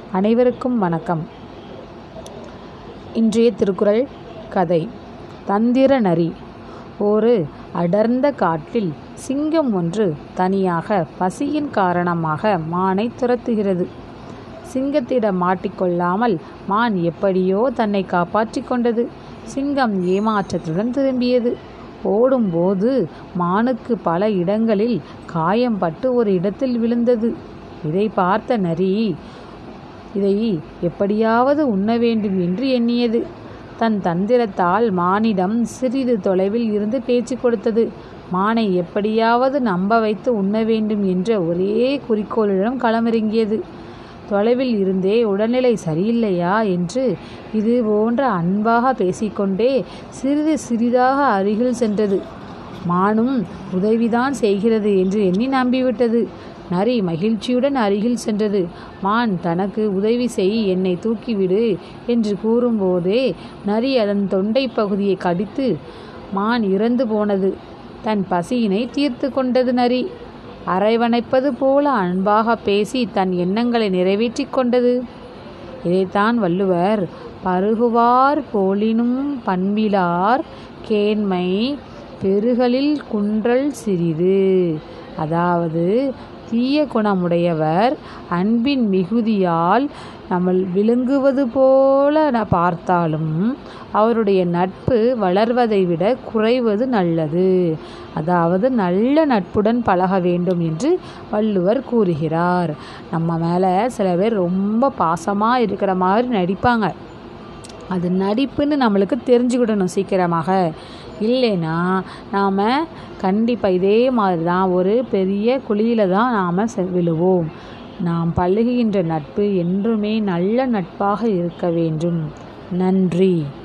அனைவருக்கும் வணக்கம் இன்றைய திருக்குறள் கதை தந்திர நரி ஒரு அடர்ந்த காட்டில் சிங்கம் ஒன்று தனியாக பசியின் காரணமாக மானை துரத்துகிறது சிங்கத்திடம் மாட்டிக்கொள்ளாமல் மான் எப்படியோ தன்னை காப்பாற்றிக் கொண்டது சிங்கம் ஏமாற்றத்துடன் திரும்பியது ஓடும்போது மானுக்கு பல இடங்களில் காயம் பட்டு ஒரு இடத்தில் விழுந்தது இதை பார்த்த நரி இதை எப்படியாவது உண்ண வேண்டும் என்று எண்ணியது தன் தந்திரத்தால் மானிடம் சிறிது தொலைவில் இருந்து பேச்சு கொடுத்தது மானை எப்படியாவது நம்ப வைத்து உண்ண வேண்டும் என்ற ஒரே குறிக்கோளுடன் களமிறங்கியது தொலைவில் இருந்தே உடல்நிலை சரியில்லையா என்று இது போன்ற அன்பாக பேசிக்கொண்டே சிறிது சிறிதாக அருகில் சென்றது மானும் உதவிதான் செய்கிறது என்று எண்ணி நம்பிவிட்டது நரி மகிழ்ச்சியுடன் அருகில் சென்றது மான் தனக்கு உதவி செய் என்னை தூக்கிவிடு என்று கூறும்போதே நரி அதன் தொண்டை பகுதியை கடித்து மான் இறந்து போனது தன் பசியினை தீர்த்து கொண்டது நரி அரவணைப்பது போல அன்பாக பேசி தன் எண்ணங்களை நிறைவேற்றி கொண்டது இதைத்தான் வள்ளுவர் பருகுவார் போலினும் பண்பிலார் கேண்மை பெருகலில் குன்றல் சிறிது அதாவது தீய குணமுடையவர் அன்பின் மிகுதியால் நம்ம விழுங்குவது போல பார்த்தாலும் அவருடைய நட்பு வளர்வதை விட குறைவது நல்லது அதாவது நல்ல நட்புடன் பழக வேண்டும் என்று வள்ளுவர் கூறுகிறார் நம்ம மேலே சில பேர் ரொம்ப பாசமாக இருக்கிற மாதிரி நடிப்பாங்க அது நடிப்புன்னு நம்மளுக்கு தெரிஞ்சுக்கிடணும் சீக்கிரமாக இல்லைன்னா நாம் கண்டிப்பாக இதே மாதிரி தான் ஒரு பெரிய குழியில் தான் நாம் விழுவோம் நாம் பழகுகின்ற நட்பு என்றுமே நல்ல நட்பாக இருக்க வேண்டும் நன்றி